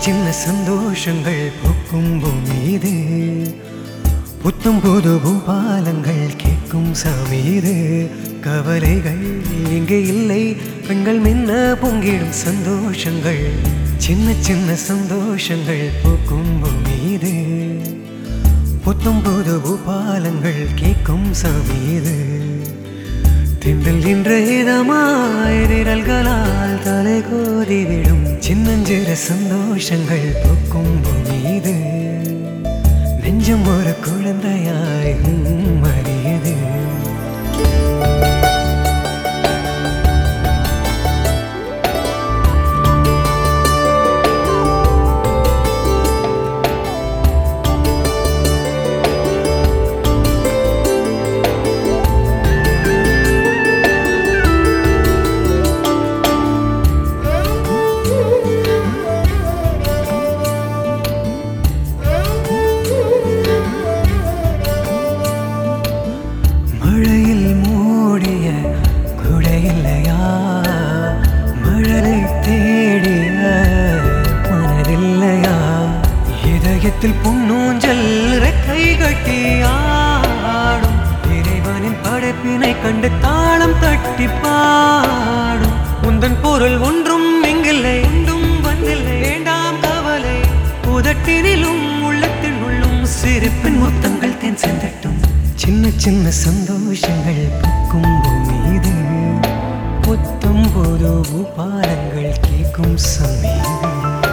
சின்ன சந்தோஷங்கள் பூக்கும் பூமி இது புத்தம் புது பூபாலங்கள் கேட்கும் சாமி இது கவலைகள் இங்கே இல்லை பெண்கள் மின்ன பொங்கிடும் சந்தோஷங்கள் சின்ன சின்ன சந்தோஷங்கள் பூக்கும் பூமி இது புத்தம் புது பூபாலங்கள் கேட்கும் சாமி இது திண்டல் இன்ற இதமாய் விரல்களால் தலை கோதிவிடும் சின்னஞ்சிற சந்தோஷங்கள் பூக்கும் பூமி இது நெஞ்சம் ஒரு குழந்தையாய் உம் அறியது மழையில் மூடிய குடையில்லையா மழலை தேடிய மனதில்லையா இதயத்தில் புன்னூஞ்சல் கை கட்டி ஆடும் இறைவனின் படைப்பினை கண்டு தாளம் தட்டி பாடும் உந்தன் பொருள் ஒன்றும் இங்கில்லை ஒன்றும் வந்தில்லை வேண்டாம் கவலை உதட்டினிலும் உள்ளத்தின் உள்ளும் சிரிப்பின் முத்தங்கள் தென் சென்றட்டும் சின்ன சின்ன சந்தோஷங்கள் பூக்கும் பூமி இது புத்தம் போது பாலங்கள் கேட்கும் சமீது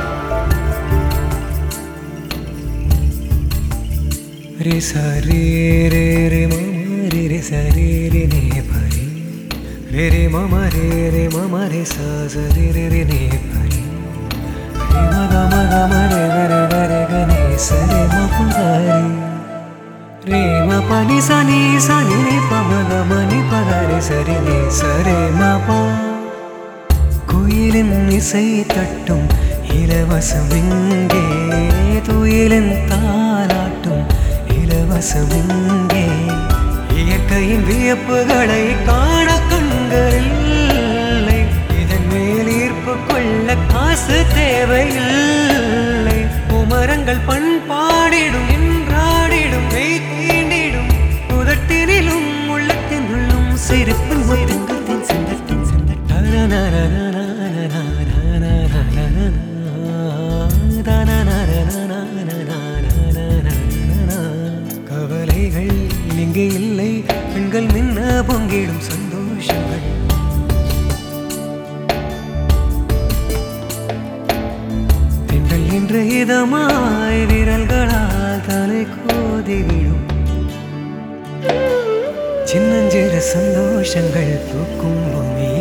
ரே சரே ரே ரே மம ரே ரே சரே ரே நே பரி ரே ரே மம ரே ரே மம ரே ச ச ரே ரே ரே நே பரி ரே மக மக ம ரே க ரே க ரே க நே ச ரே ம ப க ரே ரே ம ப நி ச நி ச நி ரே ப ம க ம நி ப க ரே ச ரே நே ச ரே ம ப குயிலின் இசை தட்டும் இலவசம் இங்கே துயிலின் தாலாட்டும் இலவசம் இங்கே இயற்கையின் வியப்புகளை காண கண்கள் இல்லை இதன் மேல் ஈர்ப்பு கொள்ள காசு தேவையில்லை குமரங்கள் பண்பாடிடும் என்றாடிடும் மெய் தீண்டிடும் உதட்டினிலும் உள்ளத்தினுள்ளும் சிரிப்பின் முத்தங்கள் தென் சென்றத்தின் கவலைகள் இங்கே இல்லை பெண்கள் மின்ன பொங்கிடும் சந்தோஷங்கள் திண்டல் என்ற இதமாய் விரல்களால் தலை கோதி விழும் சின்னஞ்சிற சந்தோஷங்கள் பூக்கும் பூமி